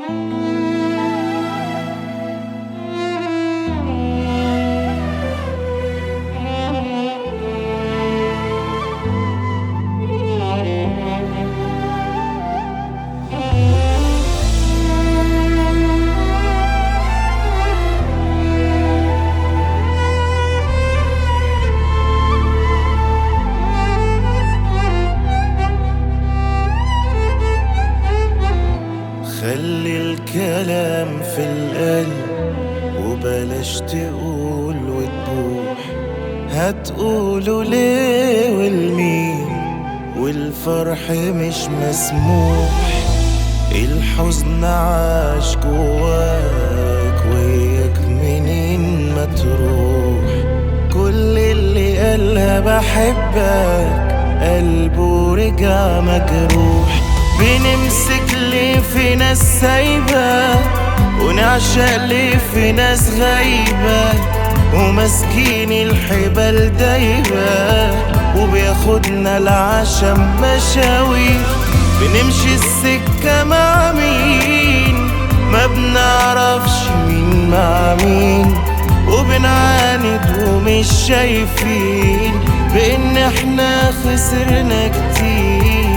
خلي الكلام في القلب وبلاش تقول وتبوح هتقوله ليه والمين والفرح مش مسموح الحزن عاش جواك وياك منين ما تروح كل اللي قالها بحبك قلبه رجع مجروح بنمسك ليه في ناس سايبة ونعشق ليه في ناس غايبة وماسكين الحبال دايبة وبياخدنا العشم مشاوي بنمشي السكة مع مين ما بنعرفش مين مع مين وبنعاند ومش شايفين بإن احنا خسرنا كتير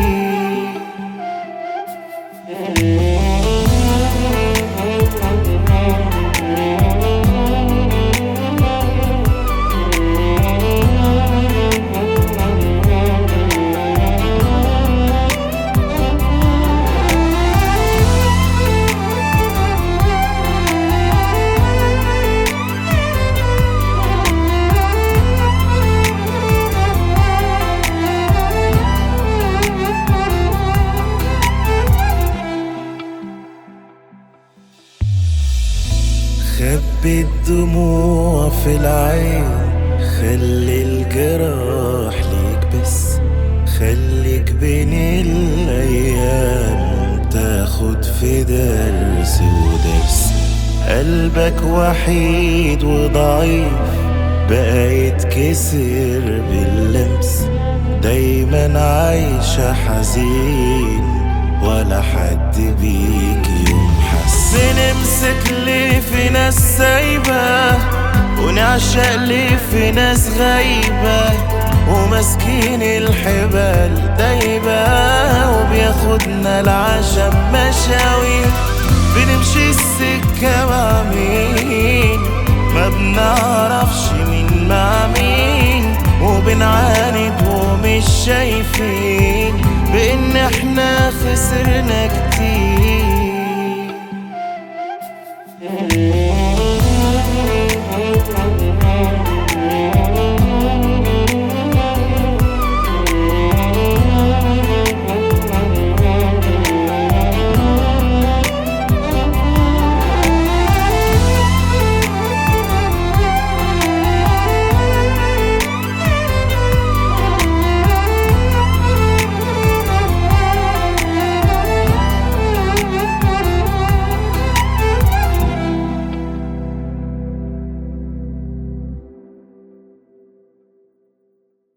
خبي الدموع في العين خلي الجراح ليك بس خليك بين الأيام تاخد في درس ودرس قلبك وحيد وضعيف بقى يتكسر باللمس دايما عايشة حزين ولا حد بيك يوم حس بنمسك ليه في ناس سايبة ونعشق ليه في ناس غايبة وماسكين الحبال دايبة وبياخدنا العشم مشاوي بنمشي السكة مع مين ما بنعرفش مين مع مين وبنعاند ومش شايفين بإن احنا خسرنا كتير